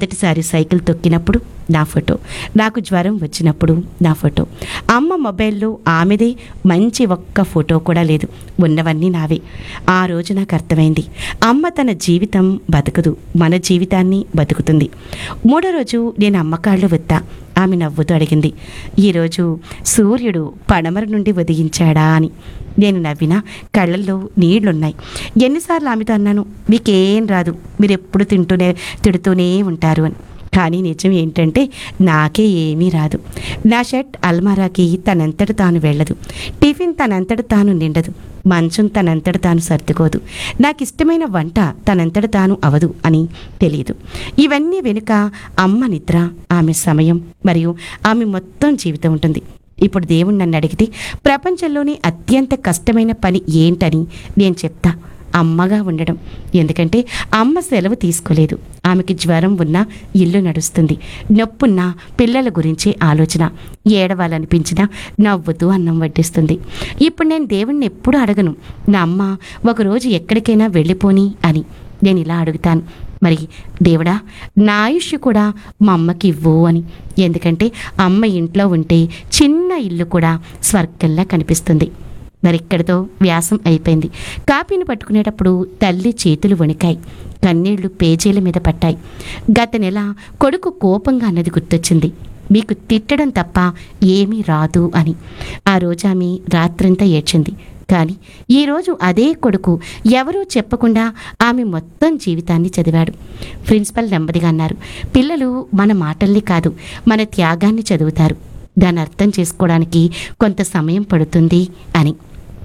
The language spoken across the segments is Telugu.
మొదటిసారి సైకిల్ తొక్కినప్పుడు నా ఫోటో నాకు జ్వరం వచ్చినప్పుడు నా ఫోటో అమ్మ మొబైల్లో ఆమెదే మంచి ఒక్క ఫోటో కూడా లేదు ఉన్నవన్నీ నావే ఆ రోజు నాకు అర్థమైంది అమ్మ తన జీవితం బతకదు మన జీవితాన్ని బతుకుతుంది మూడో రోజు నేను అమ్మ కాళ్ళు వత్తా ఆమె నవ్వుతూ అడిగింది ఈరోజు సూర్యుడు పడమర నుండి ఉదయించాడా అని నేను నవ్వినా కళ్ళల్లో నీళ్లున్నాయి ఎన్నిసార్లు ఆమెతో అన్నాను మీకేం రాదు మీరు ఎప్పుడు తింటూనే తిడుతూనే ఉంటారు అని కానీ నిజం ఏంటంటే నాకే ఏమీ రాదు నా షర్ట్ అల్మారాకి తనంతట తాను వెళ్ళదు టిఫిన్ తనంతట తాను నిండదు మంచం తనంతట తాను సర్దుకోదు నాకు ఇష్టమైన వంట తనంతట తాను అవదు అని తెలియదు ఇవన్నీ వెనుక అమ్మ నిద్ర ఆమె సమయం మరియు ఆమె మొత్తం జీవితం ఉంటుంది ఇప్పుడు దేవుడు నన్ను అడిగితే ప్రపంచంలోనే అత్యంత కష్టమైన పని ఏంటని నేను చెప్తా అమ్మగా ఉండడం ఎందుకంటే అమ్మ సెలవు తీసుకోలేదు ఆమెకి జ్వరం ఉన్నా ఇల్లు నడుస్తుంది నొప్పున్నా పిల్లల గురించి ఆలోచన ఏడవాలనిపించినా నవ్వుతూ అన్నం వడ్డిస్తుంది ఇప్పుడు నేను దేవుణ్ణి ఎప్పుడూ అడగను నా అమ్మ ఒకరోజు ఎక్కడికైనా వెళ్ళిపోని అని నేను ఇలా అడుగుతాను మరి దేవుడా నా ఆయుష్ కూడా మా అమ్మకి ఇవ్వు అని ఎందుకంటే అమ్మ ఇంట్లో ఉంటే చిన్న ఇల్లు కూడా స్వర్గంలా కనిపిస్తుంది మరి ఇక్కడితో వ్యాసం అయిపోయింది కాపీని పట్టుకునేటప్పుడు తల్లి చేతులు వణికాయి కన్నీళ్లు పేజీల మీద పట్టాయి గత నెల కొడుకు కోపంగా అన్నది గుర్తొచ్చింది మీకు తిట్టడం తప్ప ఏమీ రాదు అని ఆ రోజు ఆమె రాత్రంతా ఏడ్చింది కానీ ఈరోజు అదే కొడుకు ఎవరూ చెప్పకుండా ఆమె మొత్తం జీవితాన్ని చదివాడు ప్రిన్సిపల్ నెమ్మదిగా అన్నారు పిల్లలు మన మాటల్ని కాదు మన త్యాగాన్ని చదువుతారు దాన్ని అర్థం చేసుకోవడానికి కొంత సమయం పడుతుంది అని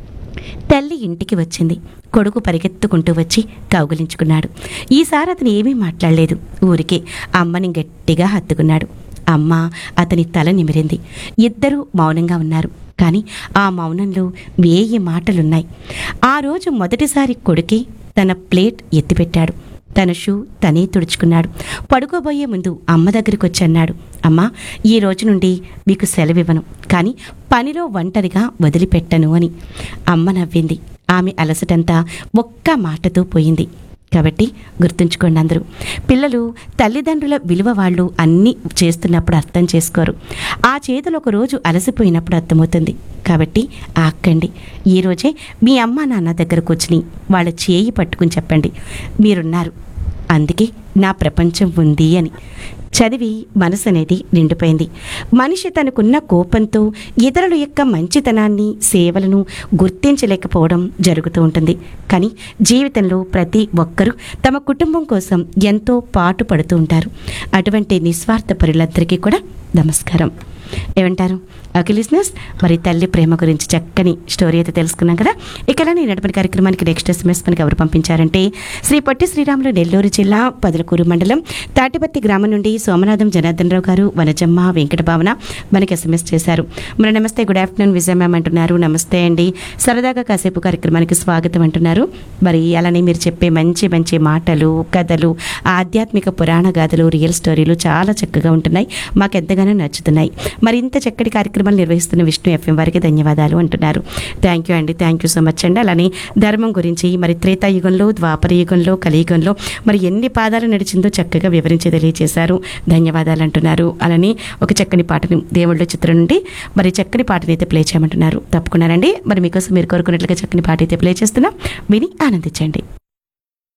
తల్లి ఇంటికి వచ్చింది కొడుకు పరిగెత్తుకుంటూ వచ్చి కౌగిలించుకున్నాడు ఈసారి అతను ఏమీ మాట్లాడలేదు ఊరికే అమ్మని గట్టిగా హత్తుకున్నాడు అమ్మ అతని తల నిమిరింది ఇద్దరూ మౌనంగా ఉన్నారు కానీ ఆ మౌనంలో వేయి మాటలున్నాయి ఆ రోజు మొదటిసారి కొడుకే తన ప్లేట్ ఎత్తిపెట్టాడు తన షూ తనే తుడుచుకున్నాడు పడుకోబోయే ముందు అమ్మ దగ్గరికి వచ్చి అన్నాడు అమ్మా ఈ రోజు నుండి మీకు సెలవివ్వను కానీ పనిలో ఒంటరిగా వదిలిపెట్టను అని అమ్మ నవ్వింది ఆమె అలసటంతా ఒక్క మాటతో పోయింది కాబట్టి గుర్తుంచుకోండి అందరూ పిల్లలు తల్లిదండ్రుల విలువ వాళ్ళు అన్నీ చేస్తున్నప్పుడు అర్థం చేసుకోరు ఆ చేతులు ఒక రోజు అలసిపోయినప్పుడు అర్థమవుతుంది కాబట్టి ఆక్కండి ఈరోజే మీ అమ్మ నాన్న దగ్గర కూర్చుని వాళ్ళ చేయి పట్టుకుని చెప్పండి మీరున్నారు అందుకే నా ప్రపంచం ఉంది అని చదివి మనసు అనేది నిండిపోయింది మనిషి తనకున్న కోపంతో ఇతరుల యొక్క మంచితనాన్ని సేవలను గుర్తించలేకపోవడం జరుగుతూ ఉంటుంది కానీ జీవితంలో ప్రతి ఒక్కరూ తమ కుటుంబం కోసం ఎంతో పాటు పడుతూ ఉంటారు అటువంటి నిస్వార్థ పరులందరికీ కూడా నమస్కారం ఏమంటారు ఓకే లిసినర్స్ మరి తల్లి ప్రేమ గురించి చక్కని స్టోరీ అయితే తెలుసుకున్నాం కదా ఇక నేను నడిపిన కార్యక్రమానికి నెక్స్ట్ ఎస్ఎంఎస్ మనకి ఎవరు పంపించారంటే శ్రీ పొట్టి శ్రీరాములు నెల్లూరు జిల్లా పదలకూరు మండలం తాటిపత్తి గ్రామం నుండి సోమనాథం జనార్దన్ రావు గారు వనజమ్మ వెంకట భావన మనకి ఎస్ఎంఎస్ చేశారు మరి నమస్తే గుడ్ ఆఫ్టర్నూన్ విజయ మ్యామ్ అంటున్నారు నమస్తే అండి సరదాగా కాసేపు కార్యక్రమానికి స్వాగతం అంటున్నారు మరి అలానే మీరు చెప్పే మంచి మంచి మాటలు కథలు ఆధ్యాత్మిక పురాణ గాథలు రియల్ స్టోరీలు చాలా చక్కగా ఉంటున్నాయి మాకు ఎంతగానో నచ్చుతున్నాయి మరి ఇంత చక్కటి కార్యక్రమాలు నిర్వహిస్తున్న విష్ణు ఎఫ్ఎం వారికి ధన్యవాదాలు అంటున్నారు థ్యాంక్ యూ అండి థ్యాంక్ యూ సో మచ్ అండి అలానే ధర్మం గురించి మరి త్రేతాయుగంలో ద్వాపర యుగంలో కలియుగంలో మరి ఎన్ని పాదాలు నడిచిందో చక్కగా వివరించి తెలియజేశారు ధన్యవాదాలు అంటున్నారు అలానే ఒక చక్కని పాటని దేవుళ్ళ చిత్రం నుండి మరి చక్కని పాటని అయితే ప్లే చేయమంటున్నారు తప్పకుండానండి మరి మీకోసం మీరు కోరుకున్నట్లుగా చక్కని పాట అయితే ప్లే చేస్తున్నాం విని ఆనందించండి